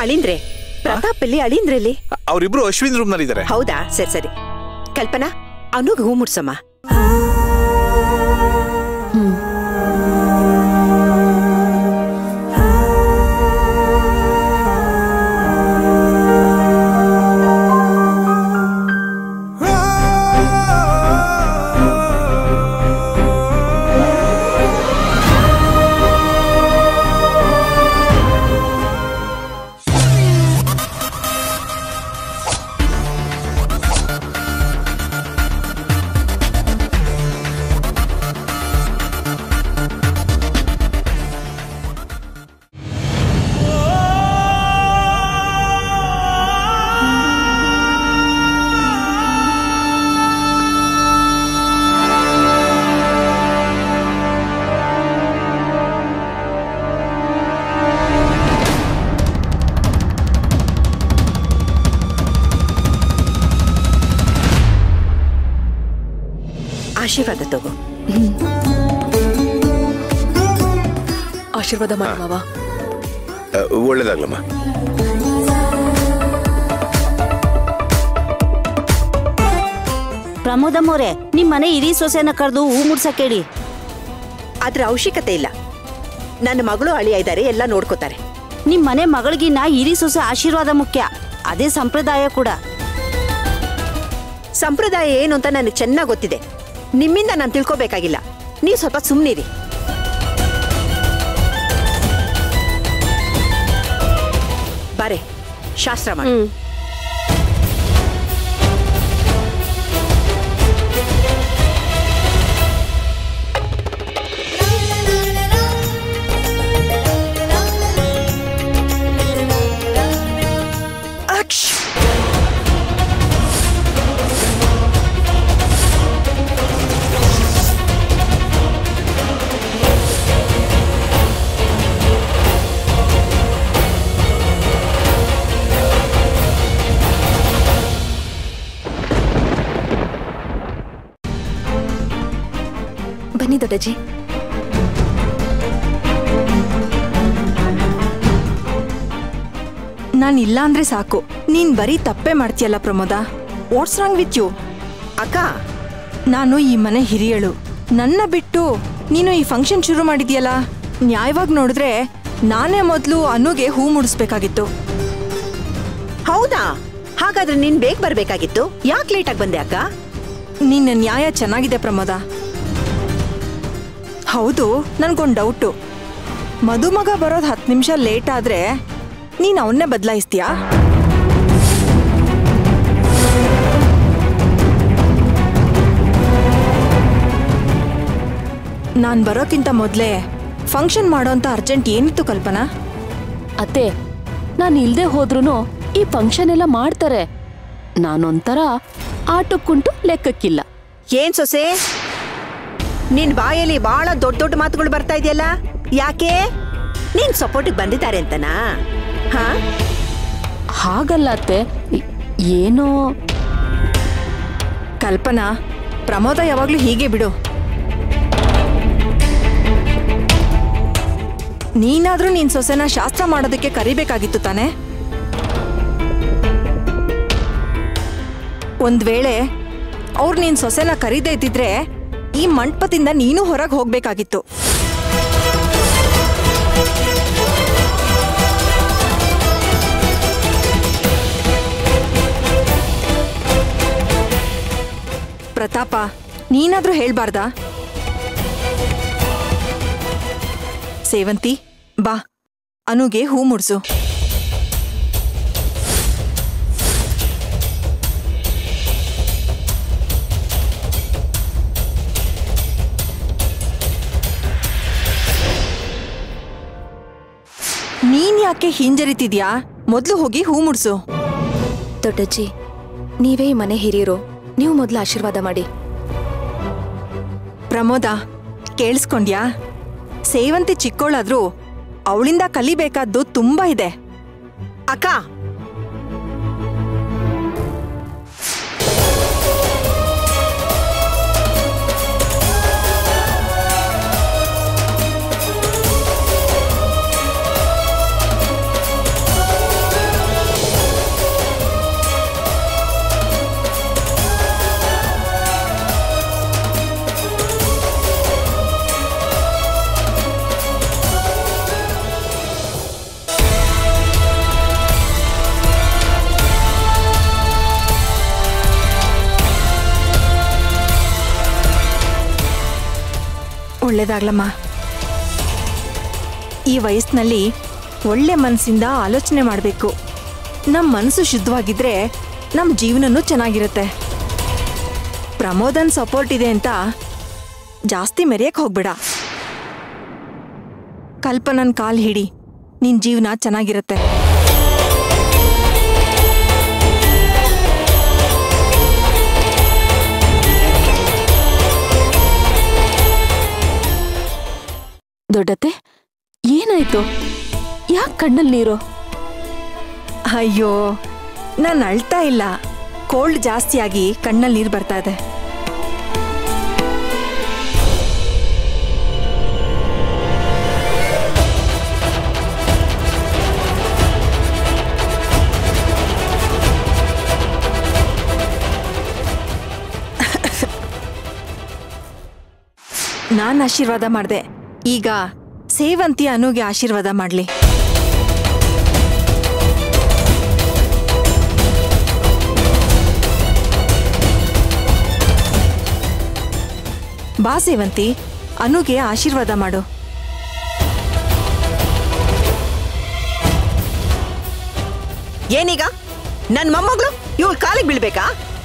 ಅಳಿಂದ್ರೆ ಪ್ರತಾಪ್ ಅಲ್ಲಿ ಅಳಿಂದ್ರಲ್ಲಿ ಅವರಿಬ್ರು ಅಶ್ವಿನ್ ರೂಮ್ ನಲ್ಲಿ ಇದ್ದಾರೆ ಹೌದಾ ಸರಿ ಸರಿ ಕಲ್ಪನಾ ಅವನಿಗೆ ಹೂ ಮುಡ್ಸಮ್ಮ ಆಶೀರ್ವಾದ ತಗೋ ಆಶೀರ್ವಾದ ಮಾಡಿ ಮಾವ ಆ, ಒಳ್ಳೇದಾಗ್ಲಮ್ಮ ಪ್ರಮೋದಮ್ಮವ್ರೆ ನಿಮ್ ಮನೆ ಇಡೀ ಸೊಸೆನ ಕರೆದು ಹೂ ಮುಡ್ಸಕ್ ಹೇಳಿ ಅದ್ರ ಅವಶ್ಯಕತೆ ಇಲ್ಲ ನನ್ನ ಮಗಳು ಅಳಿಯ ಇದ್ದಾರೆ ಎಲ್ಲ ನೋಡ್ಕೋತಾರೆ ನಿಮ್ ಮನೆ ಮಗಳಿಗಿನ್ನ ಹಿರಿ ಸೊಸೆ ಆಶೀರ್ವಾದ ಮುಖ್ಯ ಅದೇ ಸಂಪ್ರದಾಯ ಕೂಡ ಸಂಪ್ರದಾಯ ಏನು ಅಂತ ನನಗೆ ಚೆನ್ನಾಗಿ ಗೊತ್ತಿದೆ ನಿಮ್ಮಿಂದ ನಾನು ತಿಳ್ಕೊಬೇಕಾಗಿಲ್ಲ ನೀವು ಸ್ವಲ್ಪ ಸುಮ್ಮನಿರಿ ಬಾರೆ ಶಾಸ್ತ್ರ ಮಾಡಿ ಅಕ್ಷ್! ಬನ್ನಿ ದೊಡ್ಡಜ್ಜಿ ನಾನ್ ಇಲ್ಲ ಅಂದ್ರೆ ಸಾಕು ನೀನ್ ಬರೀ ತಪ್ಪೇ ಮಾಡ್ತೀಯಲ್ಲ Pramoda what's wrong with you ಅಕ್ಕ ನಾನು ಈ ಮನೆ ಹಿರಿಯಳು ನನ್ನ ಬಿಟ್ಟು ನೀನು ಈ ಫಂಕ್ಷನ್ ಶುರು ಮಾಡಿದ್ಯಲ್ಲ ನ್ಯಾಯವಾಗಿ ನೋಡಿದ್ರೆ ನಾನೇ ಮೊದಲು ಅನುಗೆ ಹೂ ಮುಡಿಸ್ಬೇಕಾಗಿತ್ತು ಹೌದಾ ಹಾಗಾದ್ರೆ ನೀನ್ ಬೇಗ ಬರ್ಬೇಕಾಗಿತ್ತು ಯಾಕೆ ಲೇಟಾಗಿ ಬಂದೆ ಅಕ್ಕ ನಿನ್ನ ನ್ಯಾಯ ಚೆನ್ನಾಗಿದೆ ಪ್ರಮೋದ ಹೌದು ನನ್ಗೊಂದು ಡೌಟು ಮದುಮಗ ಬರೋದು ಹತ್ತು ನಿಮಿಷ ಲೇಟ್ ಆದ್ರೆ ನೀನು ಅವನ್ನೇ ಬದಲಾಯಿಸ್ತೀಯಾ ನಾನು ಬರೋಕ್ಕಿಂತ ಮೊದಲೇ ಫಂಕ್ಷನ್ ಮಾಡೋಂಥ ಅರ್ಜೆಂಟ್ ಏನಿತ್ತು ಕಲ್ಪನಾ ಅತ್ತೆ ನಾನು ಇಲ್ದೆ ಹೋದ್ರೂ ಈ ಫಂಕ್ಷನ್ ಎಲ್ಲ ಮಾಡ್ತಾರೆ ನಾನೊಂಥರ ಆಟಕ್ಕುಂಟು ಲೆಕ್ಕಕ್ಕಿಲ್ಲ ಏನ್ ಸೊಸೆ ನಿನ್ ಬಾಯಲ್ಲಿ ಬಹಳ ದೊಡ್ಡ ದೊಡ್ಡ ಮಾತುಗಳು ಬರ್ತಾ ಇದೆಯಲ್ಲ ಯಾಕೆ ನೀನ್ ಸಪೋರ್ಟಿಗೆ ಬಂದಿದ್ದಾರೆ ಅಂತನಾ ಹಾ ಹಾಗಲ್ಲ ಅತ್ತೆ ಈ- ಏನೋ ಕಲ್ಪನಾ ಪ್ರಮೋದ ಯಾವಾಗಲೂ ಹೀಗೆ ಬಿಡು ನೀನಾದ್ರೂ ನಿನ್ ಸೊಸೆನ ಶಾಸ್ತ್ರ ಮಾಡೋದಕ್ಕೆ ಕರಿಬೇಕಾಗಿತ್ತು ತಾನೆ ಒಂದ್ ವೇಳೆ ಅವ್ರು ನಿನ್ ಸೊಸೆನ ಕರೀದೇ ಇದ್ದಿದ್ರೆ ಈ ಮಂಟಪದಿಂದ ನೀನು ಹೊರಗೆ ಹೋಗ್ಬೇಕಾಗಿತ್ತು ಪ್ರತಾಪ ನೀನಾದ್ರೂ ಹೇಳ್ಬಾರ್ದಾ ಸೇವಂತಿ ಬಾ ಅನುಗೆ ಹೂ ಮುಡ್ಸು ನೀನ್ ಯಾಕೆ ಹಿಂಜರಿತಿದ್ಯಾ ಮೊದ್ಲು ಹೋಗಿ ಹೂ ಮುಡ್ಸು ದೊಡ್ಡಜ್ಜಿ ನೀವೇ ಈ ಮನೆ ಹಿರಿಯರು ನೀವು ಮೊದಲು ಆಶೀರ್ವಾದ ಮಾಡಿ ಪ್ರಮೋದ ಕೇಳಿಸ್ಕೊಂಡ್ಯಾ ಸೇವಂತಿ ಚಿಕ್ಕೋಳಾದ್ರೂ ಅವಳಿಂದ ಕಲಿಬೇಕಾದ್ದು ತುಂಬಾ ಇದೆ ಅಕ್ಕ ಒಳ್ಳೇದಾಗ್ಲಮ್ಮ ಈ ವಯಸ್ಸಿನಲ್ಲಿ ಒಳ್ಳೆ ಮನಸ್ಸಿಂದ ಆಲೋಚನೆ ಮಾಡಬೇಕು ನಮ್ಮ ಮನಸ್ಸು ಶುದ್ಧವಾಗಿದ್ರೆ ನಮ್ಮ ಜೀವನನೂ ಚೆನ್ನಾಗಿರುತ್ತೆ ಪ್ರಮೋದನ್ ಸಪೋರ್ಟ್ ಇದೆ ಅಂತ ಜಾಸ್ತಿ ಮೆರೆಯಕ್ಕೆ ಹೋಗ್ಬೇಡ ಕಲ್ಪನನ್ ಕಾಲ್ ಹಿಡಿ ನಿನ್ ಜೀವನ ಚೆನ್ನಾಗಿರುತ್ತೆ ದೊಡ್ಡತ್ತೆ ಏನಾಯ್ತು ಯಾಕೆ ಕಣ್ಣಲ್ಲಿ ನೀರು ಅಯ್ಯೋ ನಾನು ಅಳ್ತಾ ಇಲ್ಲ ಕೋಲ್ಡ್ ಜಾಸ್ತಿಯಾಗಿ ಕಣ್ಣಲ್ಲಿ ನೀರು ಬರ್ತಾ ಇದೆ ನಾನು ಆಶೀರ್ವಾದ ಮಾಡಿದೆ ಈಗ ಸೇವಂತಿ ಅನುಗೆ ಆಶೀರ್ವಾದ ಮಾಡಲಿ ಬಾ ಸೇವಂತಿ ಅನುಗೆ ಆಶೀರ್ವಾದ ಮಾಡು ಏನೀಗ ನನ್ ಮೊಮ್ಮಗಳು ಇವಳು ಕಾಲಿಗೆ ಬೀಳ್ಬೇಕಾ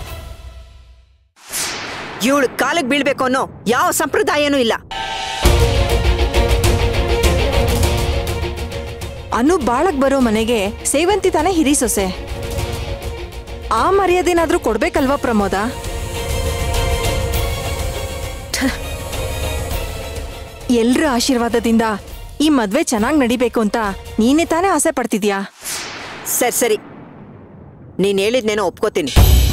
ಇವಳು ಕಾಲಿಗೆ ಬೀಳ್ಬೇಕು ಅನ್ನೋ ಯಾವ ಸಂಪ್ರದಾಯನೂ ಇಲ್ಲ ಅನು ಬಾಳಕ್ ಬರೋ ಮನೆಗೆ ಸೇವಂತಿ ತಾನೇ ಹಿರಿ ಸೊಸೆ ಆ ಮರ್ಯಾದೆನಾದ್ರೂ ಕೊಡ್ಬೇಕಲ್ವಾ ಪ್ರಮೋದ ಎಲ್ರ ಆಶೀರ್ವಾದದಿಂದ ಈ ಮದ್ವೆ ಚೆನ್ನಾಗಿ ನಡಿಬೇಕು ಅಂತ ನೀನೇ ತಾನೇ ಆಸೆ ಪಡ್ತಿದ್ಯಾ ಸರಿ ಸರಿ ನೀನ್ ಹೇಳಿದ್ನೇನೋ ಒಪ್ಕೋತೀನಿ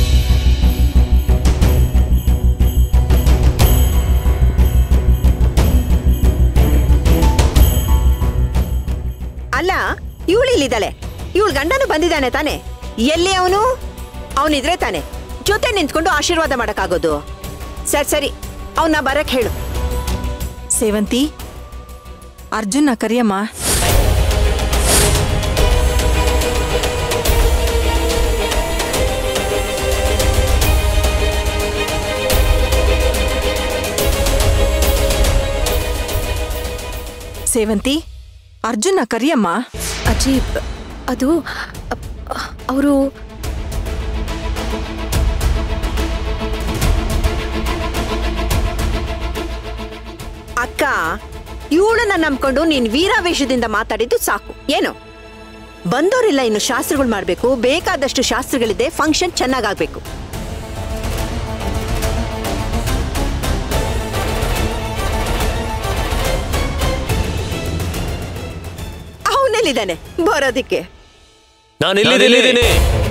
ಅಲ್ಲ ಇವಳು ಇಲ್ಲಿದ್ದಾಳೆ ಇವಳು ಗಂಡನು ಬಂದಿದ್ದಾನೆ ತಾನೆ ಎಲ್ಲಿ ಅವನು ಅವನಿದ್ರೆ ತಾನೆ ಜೊತೆ ನಿಂತ್ಕೊಂಡು ಆಶೀರ್ವಾದ ಮಾಡಕ್ಕಾಗೋದು ಸರಿ ಸರಿ ಅವನ್ನ ಬರಕ್ ಹೇಳು ಸೇವಂತಿ ಅರ್ಜುನ್ನ ಕರಿಯಮ್ಮ ಸೇವಂತಿ ಅರ್ಜುನ್ನ ಕರಿಯಮ್ಮ ಅಜ್ಜಿ ಅದು ಅವರು ಅಕ್ಕ ಇವಳನ್ನ ನಂಬ್ಕೊಂಡು ನೀನ್ ವೀರಾವೇಶದಿಂದ ಮಾತಾಡಿದ್ದು ಸಾಕು ಏನು ಬಂದೋರಿಲ್ಲ ಇನ್ನು ಶಾಸ್ತ್ರಗಳು ಮಾಡ್ಬೇಕು ಬೇಕಾದಷ್ಟು ಶಾಸ್ತ್ರಗಳಿದೆ ಫಂಕ್ಷನ್ ಚೆನ್ನಾಗಾಗ್ಬೇಕು ಅವನೆಲ್ಲಿದ್ದಾನೆ ಬರೋದಿಕ್ಕೆ ನಾನು ಇಲ್ಲಿದ್ದೀನಿ